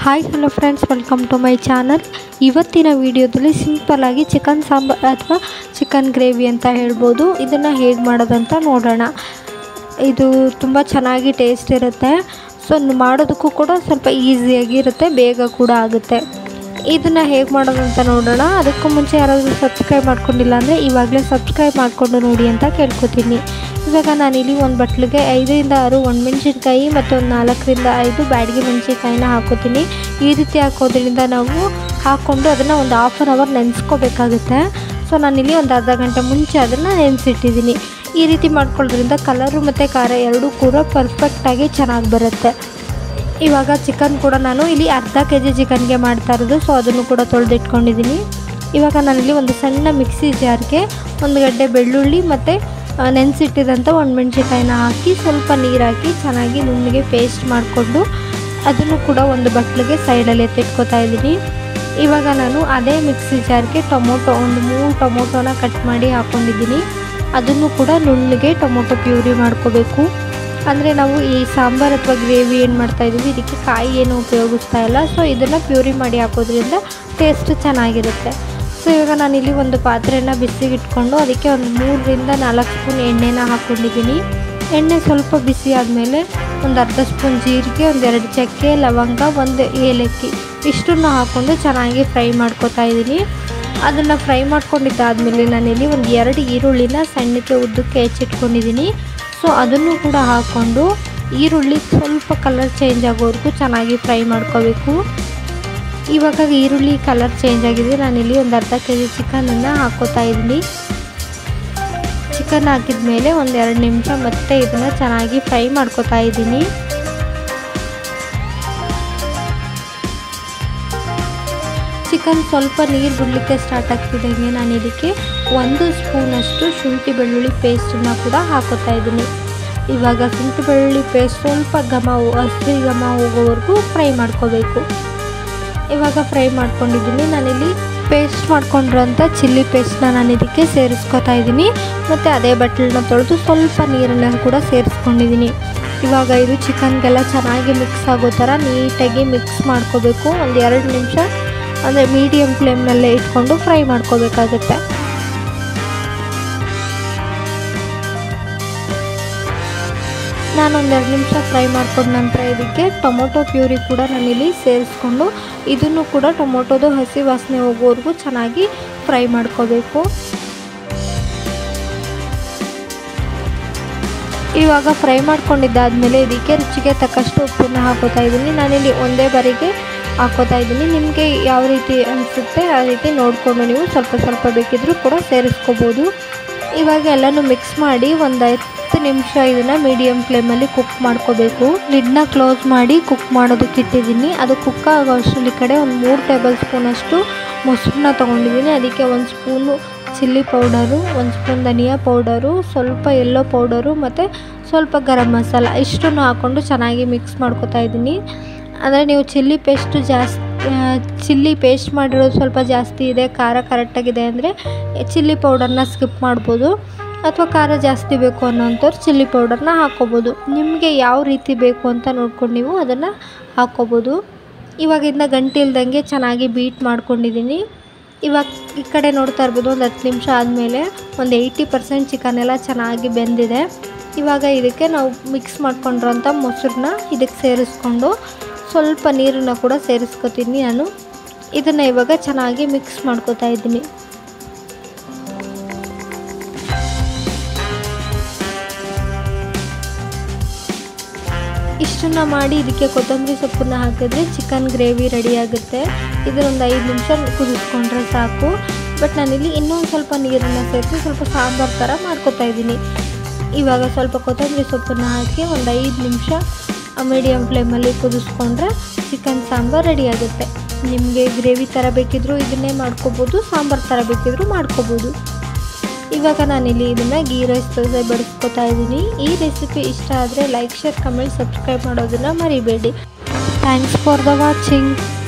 hi hello friends welcome to my channel ಇವತ್ತಿನ ವಿಡಿಯೋದಲ್ಲಿ ಸಿಂಪಲ್ಲಾಗಿ ಚಿಕನ್ ಸಾಂಬಾರ್ ಅಥವಾ ಚಿಕನ್ ಗ್ರೇವಿ ಅಂತ ಹೇಳ್ಬೋದು ಇದನ್ನು ಹೇಗೆ ಮಾಡೋದಂತ ನೋಡೋಣ ಇದು ತುಂಬ ಚೆನ್ನಾಗಿ ಟೇಸ್ಟ್ ಇರುತ್ತೆ ಸೊ ಮಾಡೋದಕ್ಕೂ ಕೂಡ ಸ್ವಲ್ಪ ಈಸಿಯಾಗಿ ಇರುತ್ತೆ ಬೇಗ ಕೂಡ ಆಗುತ್ತೆ ಇದನ್ನು ಹೇಗೆ ಮಾಡೋದಂತ ನೋಡೋಣ ಅದಕ್ಕೂ ಮುಂಚೆ ಯಾರಾದರೂ ಸಬ್ಸ್ಕ್ರೈಬ್ ಮಾಡ್ಕೊಂಡಿಲ್ಲ ಅಂದರೆ ಇವಾಗಲೇ ಸಬ್ಸ್ಕ್ರೈಬ್ ಮಾಡಿಕೊಂಡು ನೋಡಿ ಅಂತ ಕೇಳ್ಕೊತೀನಿ ಇವಾಗ ನಾನಿಲ್ಲಿ ಒಂದು ಬಟ್ಲಿಗೆ ಐದರಿಂದ ಆರು ಒಣಮೆಣ್ಸಿನ್ಕಾಯಿ ಮತ್ತು ಒಂದು ನಾಲ್ಕರಿಂದ ಐದು ಬ್ಯಾಡಗಿ ಮೆಣಸಿನ್ಕಾಯಿನ ಹಾಕೋತೀನಿ ಈ ರೀತಿ ಹಾಕೋದ್ರಿಂದ ನಾವು ಹಾಕ್ಕೊಂಡು ಅದನ್ನು ಒಂದು ಹಾಫ್ ಆನ್ ಅವರ್ ನೆನೆಸ್ಕೋಬೇಕಾಗುತ್ತೆ ಸೊ ನಾನಿಲ್ಲಿ ಒಂದು ಅರ್ಧ ಗಂಟೆ ಮುಂಚೆ ಅದನ್ನು ನೆನೆಸಿಟ್ಟಿದ್ದೀನಿ ಈ ರೀತಿ ಮಾಡ್ಕೊಳ್ಳೋದ್ರಿಂದ ಕಲರು ಮತ್ತು ಖಾರ ಎರಡೂ ಕೂಡ ಪರ್ಫೆಕ್ಟಾಗಿ ಚೆನ್ನಾಗಿ ಬರುತ್ತೆ ಇವಾಗ ಚಿಕನ್ ಕೂಡ ನಾನು ಇಲ್ಲಿ ಅರ್ಧ ಕೆ ಜಿ ಚಿಕನ್ಗೆ ಮಾಡ್ತಾ ಇರೋದು ಸೊ ಅದನ್ನು ಕೂಡ ತೊಳೆದಿಟ್ಕೊಂಡಿದ್ದೀನಿ ಇವಾಗ ನಾನಿಲ್ಲಿ ಒಂದು ಸಣ್ಣ ಮಿಕ್ಸಿ ಜಾರ್ಗೆ ಒಂದು ಗಡ್ಡೆ ಬೆಳ್ಳುಳ್ಳಿ ಮತ್ತು ನೆನೆಸಿಟ್ಟಿದಂಥ ಒಣಮೆಣ್ಸಿನ್ಕಾಯಿನ ಹಾಕಿ ಸ್ವಲ್ಪ ನೀರು ಹಾಕಿ ಚೆನ್ನಾಗಿ ನುಣ್ಣಗೆ ಪೇಸ್ಟ್ ಮಾಡಿಕೊಂಡು ಅದನ್ನು ಕೂಡ ಒಂದು ಬಟ್ಲಿಗೆ ಸೈಡಲ್ಲಿ ಎತ್ತಿಟ್ಕೋತಾ ಇದ್ದೀನಿ ಇವಾಗ ನಾನು ಅದೇ ಮಿಕ್ಸಿ ಜಾರ್ಗೆ ಟೊಮೊಟೊ ಒಂದು ಮೂರು ಟೊಮೊಟೊನ ಕಟ್ ಮಾಡಿ ಹಾಕ್ಕೊಂಡಿದ್ದೀನಿ ಅದನ್ನು ಕೂಡ ನುಣ್ಣಗೆ ಟೊಮೊಟೊ ಪ್ಯೂರಿ ಮಾಡ್ಕೋಬೇಕು ಅಂದರೆ ನಾವು ಈ ಸಾಂಬಾರು ಅಥವಾ ಗ್ರೇವಿ ಏನು ಮಾಡ್ತಾಯಿದ್ದೀವಿ ಇದಕ್ಕೆ ಕಾಯಿ ಏನು ಉಪಯೋಗಿಸ್ತಾ ಇಲ್ಲ ಸೊ ಇದನ್ನು ಪ್ಯೂರಿ ಮಾಡಿ ಹಾಕೋದ್ರಿಂದ ಟೇಸ್ಟ್ ಚೆನ್ನಾಗಿರುತ್ತೆ ಸೊ ಇವಾಗ ನಾನಿಲ್ಲಿ ಒಂದು ಪಾತ್ರೆನ ಬಿಸಿಗೆ ಇಟ್ಕೊಂಡು ಅದಕ್ಕೆ ಒಂದು ಮೂರರಿಂದ ನಾಲ್ಕು ಸ್ಪೂನ್ ಎಣ್ಣೆನ ಹಾಕ್ಕೊಂಡಿದ್ದೀನಿ ಎಣ್ಣೆ ಸ್ವಲ್ಪ ಬಿಸಿ ಆದಮೇಲೆ ಒಂದು ಅರ್ಧ ಸ್ಪೂನ್ ಜೀರಿಗೆ ಒಂದೆರಡು ಚಕ್ಕೆ ಲವಂಗ ಒಂದು ಏಲಕ್ಕಿ ಇಷ್ಟನ್ನು ಹಾಕ್ಕೊಂಡು ಚೆನ್ನಾಗಿ ಫ್ರೈ ಮಾಡ್ಕೊತಾ ಇದ್ದೀನಿ ಅದನ್ನು ಫ್ರೈ ಮಾಡ್ಕೊಂಡಿದ್ದಾದಮೇಲೆ ನಾನಿಲ್ಲಿ ಒಂದು ಎರಡು ಈರುಳ್ಳಿನ ಸಣ್ಣಕ್ಕೆ ಉದ್ದಕ್ಕೆ ಹೆಚ್ಚಿಟ್ಕೊಂಡಿದ್ದೀನಿ ಸೊ ಅದನ್ನು ಕೂಡ ಹಾಕ್ಕೊಂಡು ಈರುಳ್ಳಿ ಸ್ವಲ್ಪ ಕಲರ್ ಚೇಂಜ್ ಆಗೋವರೆಗೂ ಚೆನ್ನಾಗಿ ಫ್ರೈ ಮಾಡ್ಕೋಬೇಕು ಇವಾಗ ಈರುಳ್ಳಿ ಕಲರ್ ಚೇಂಜ್ ಆಗಿದೆ ನಾನಿಲ್ಲಿ ಒಂದು ಅರ್ಧ ಕೆ ಜಿ ಚಿಕನನ್ನು ಹಾಕೋತಾ ಇದ್ದೀನಿ ಚಿಕನ್ ಹಾಕಿದ ಮೇಲೆ ಒಂದು ಎರಡು ನಿಮಿಷ ಮತ್ತೆ ಇದನ್ನು ಚೆನ್ನಾಗಿ ಫ್ರೈ ಮಾಡ್ಕೋತಾ ಇದ್ದೀನಿ ಚಿಕನ್ ಸ್ವಲ್ಪ ನೀರು ಬಿಡಲಿಕ್ಕೆ ಸ್ಟಾರ್ಟ್ ಆಗ್ತಿದ್ದಂಗೆ ನಾನು ಇದಕ್ಕೆ ಒಂದು ಸ್ಪೂನಷ್ಟು ಶುಂಠಿ ಬೆಳ್ಳುಳ್ಳಿ ಪೇಸ್ಟನ್ನು ಕೂಡ ಹಾಕೋತಾ ಇದ್ದೀನಿ ಇವಾಗ ಶುಂಠಿ ಬೆಳ್ಳುಳ್ಳಿ ಪೇಸ್ಟ್ ಸ್ವಲ್ಪ ಘಮ ಹಸಿ ಘಮ ಹೋಗೋವರೆಗೂ ಫ್ರೈ ಮಾಡ್ಕೋಬೇಕು ಇವಾಗ ಫ್ರೈ ಮಾಡ್ಕೊಂಡಿದ್ದೀನಿ ನಾನಿಲ್ಲಿ ಪೇಸ್ಟ್ ಮಾಡ್ಕೊಂಡಿರೋಂಥ ಚಿಲ್ಲಿ ಪೇಸ್ಟ್ನ ನಾನು ಇದಕ್ಕೆ ಸೇರಿಸ್ಕೊತಾ ಇದ್ದೀನಿ ಮತ್ತು ಅದೇ ಬಟ್ಲನ್ನ ತೊಳೆದು ಸ್ವಲ್ಪ ನೀರನ್ನು ಕೂಡ ಸೇರಿಸ್ಕೊಂಡಿದ್ದೀನಿ ಇವಾಗ ಇದು ಚಿಕನ್ಗೆಲ್ಲ ಚೆನ್ನಾಗಿ ಮಿಕ್ಸ್ ಆಗೋ ಥರ ನೀಟಾಗಿ ಮಿಕ್ಸ್ ಮಾಡ್ಕೋಬೇಕು ಒಂದು ಎರಡು ನಿಮಿಷ ಅಂದರೆ ಮೀಡಿಯಮ್ ಫ್ಲೇಮ್ನಲ್ಲೇ ಇಟ್ಕೊಂಡು ಫ್ರೈ ಮಾಡ್ಕೋಬೇಕಾಗುತ್ತೆ ನಾನು ಒಂದೆರಡು ನಿಮಿಷ ಫ್ರೈ ಮಾಡ್ಕೊಂಡ ನಂತರ ಇದಕ್ಕೆ ಟೊಮೊಟೊ ಪ್ಯೂರಿ ಕೂಡ ನಾನಿಲ್ಲಿ ಸೇರಿಸ್ಕೊಂಡು ಇದನ್ನು ಕೂಡ ಟೊಮೊಟೊದು ಹಸಿ ವಾಸನೆ ಹೋಗೋವರೆಗೂ ಚೆನ್ನಾಗಿ ಫ್ರೈ ಮಾಡ್ಕೋಬೇಕು ಇವಾಗ ಫ್ರೈ ಮಾಡ್ಕೊಂಡಿದ್ದಾದಮೇಲೆ ಇದಕ್ಕೆ ರುಚಿಗೆ ತಕ್ಕಷ್ಟು ಉಪ್ಪನ್ನು ಹಾಕೋತಾ ಇದ್ದೀನಿ ನಾನಿಲ್ಲಿ ಒಂದೇ ಬಾರಿಗೆ ಹಾಕೋತಾ ಇದ್ದೀನಿ ನಿಮಗೆ ಯಾವ ರೀತಿ ಅನಿಸುತ್ತೆ ಆ ರೀತಿ ನೋಡಿಕೊಂಡು ನೀವು ಸ್ವಲ್ಪ ಸ್ವಲ್ಪ ಬೇಕಿದ್ದರೂ ಕೂಡ ಸೇರಿಸ್ಕೋಬೋದು ಇವಾಗ ಎಲ್ಲನೂ ಮಿಕ್ಸ್ ಮಾಡಿ ಒಂದು ಹತ್ತು ನಿಮಿಷ ಇದನ್ನು ಮೀಡಿಯಮ್ ಫ್ಲೇಮಲ್ಲಿ ಕುಕ್ ಮಾಡ್ಕೋಬೇಕು ಲಿಡ್ನ ಕ್ಲೋಸ್ ಮಾಡಿ ಕುಕ್ ಮಾಡೋದಕ್ಕೆ ಇಟ್ಟಿದ್ದೀನಿ ಅದು ಕುಕ್ ಆಗೋ ಅಷ್ಟರಲ್ಲಿ ಕಡೆ ಒಂದು ಮೂರು ಟೇಬಲ್ ಸ್ಪೂನಷ್ಟು ಮೊಸರನ್ನ ತೊಗೊಂಡಿದ್ದೀನಿ ಅದಕ್ಕೆ ಒಂದು ಸ್ಪೂನು ಚಿಲ್ಲಿ ಪೌಡರು ಒಂದು ಸ್ಪೂನ್ ಧನಿಯಾ ಪೌಡರು ಸ್ವಲ್ಪ ಎಲ್ಲೋ ಪೌಡರು ಮತ್ತು ಸ್ವಲ್ಪ ಗರಂ ಮಸಾಲ ಇಷ್ಟನ್ನು ಹಾಕ್ಕೊಂಡು ಚೆನ್ನಾಗಿ ಮಿಕ್ಸ್ ಮಾಡ್ಕೊತಾ ಇದ್ದೀನಿ ಅಂದರೆ ನೀವು ಚಿಲ್ಲಿ ಪೇಸ್ಟು ಜಾಸ್ತಿ ಚಿಲ್ಲಿ ಪೇಸ್ಟ್ ಮಾಡಿರೋದು ಸ್ವಲ್ಪ ಜಾಸ್ತಿ ಇದೆ ಖಾರ ಕರೆಕ್ಟಾಗಿದೆ ಅಂದರೆ ಚಿಲ್ಲಿ ಪೌಡರ್ನ ಸ್ಕಿಪ್ ಮಾಡ್ಬೋದು ಅಥವಾ ಖಾರ ಜಾಸ್ತಿ ಬೇಕು ಅನ್ನೋಂಥವ್ರು ಚಿಲ್ಲಿ ಪೌಡರ್ನ ಹಾಕ್ಕೋಬೋದು ನಿಮಗೆ ಯಾವ ರೀತಿ ಬೇಕು ಅಂತ ನೋಡ್ಕೊಂಡು ನೀವು ಅದನ್ನು ಹಾಕ್ಕೋಬೋದು ಇವಾಗ ಇದನ್ನ ಗಂಟೆ ಇಲ್ದಂಗೆ ಚೆನ್ನಾಗಿ ಬೀಟ್ ಮಾಡ್ಕೊಂಡಿದ್ದೀನಿ ಇವಾಗ ಈ ಕಡೆ ನೋಡ್ತಾ ಇರ್ಬೋದು ಒಂದು ಹತ್ತು ನಿಮಿಷ ಆದಮೇಲೆ ಒಂದು ಏಯ್ಟಿ ಪರ್ಸೆಂಟ್ ಚಿಕನ್ ಎಲ್ಲ ಚೆನ್ನಾಗಿ ಬೆಂದಿದೆ ಇವಾಗ ಇದಕ್ಕೆ ನಾವು ಮಿಕ್ಸ್ ಮಾಡ್ಕೊಂಡಿರೋಂಥ ಮೊಸರನ್ನ ಇದಕ್ಕೆ ಸೇರಿಸ್ಕೊಂಡು ಸ್ವಲ್ಪ ನೀರನ್ನು ಕೂಡ ಸೇರಿಸ್ಕೊತೀನಿ ನಾನು ಇದನ್ನು ಇವಾಗ ಚೆನ್ನಾಗಿ ಮಿಕ್ಸ್ ಮಾಡ್ಕೋತಾ ಇದ್ದೀನಿ ಇಷ್ಟನ್ನು ಮಾಡಿ ಇದಕ್ಕೆ ಕೊತ್ತಂಬರಿ ಸೊಪ್ಪನ್ನು ಹಾಕಿದ್ರೆ ಚಿಕನ್ ಗ್ರೇವಿ ರೆಡಿ ಆಗುತ್ತೆ ಇದನ್ನೊಂದು ಐದು ನಿಮಿಷ ಕುದಿಸ್ಕೊಂಡ್ರೆ ಸಾಕು ಬಟ್ ನಾನಿಲ್ಲಿ ಇನ್ನೊಂದು ಸ್ವಲ್ಪ ನೀರನ್ನು ಸೇರಿಸಿ ಸ್ವಲ್ಪ ಸಾಂಬಾರು ಥರ ಮಾಡ್ಕೊತಾ ಇದ್ದೀನಿ ಇವಾಗ ಸ್ವಲ್ಪ ಕೊತ್ತಂಬರಿ ಸೊಪ್ಪನ್ನು ಹಾಕಿ ಒಂದು ಐದು ನಿಮಿಷ ಮೀಡಿಯಮ್ ಫ್ಲೇಮಲ್ಲಿ ಕುದಿಸ್ಕೊಂಡ್ರೆ ಚಿಕನ್ ಸಾಂಬಾರು ರೆಡಿ ಆಗುತ್ತೆ ನಿಮಗೆ ಗ್ರೇವಿ ಥರ ಬೇಕಿದ್ದರೂ ಇದನ್ನೇ ಮಾಡ್ಕೋಬೋದು ಸಾಂಬಾರು ಥರ ಬೇಕಿದ್ದರೂ ಮಾಡ್ಕೋಬೋದು ಇವಾಗ ನಾನಿಲ್ಲಿ ಇದನ್ನು ಗೀ ರೈಸ್ ದೋಸೆ ಬಡಿಸ್ಕೊತಾ ಇದ್ದೀನಿ ಈ ರೆಸಿಪಿ ಇಷ್ಟ ಆದರೆ ಲೈಕ್ ಶೇರ್ ಕಮೆಂಟ್ ಸಬ್ಸ್ಕ್ರೈಬ್ ಮಾಡೋದನ್ನು ಮರಿಬೇಡಿ ಥ್ಯಾಂಕ್ಸ್ ಫಾರ್ ದ ವಾಚಿಂಗ್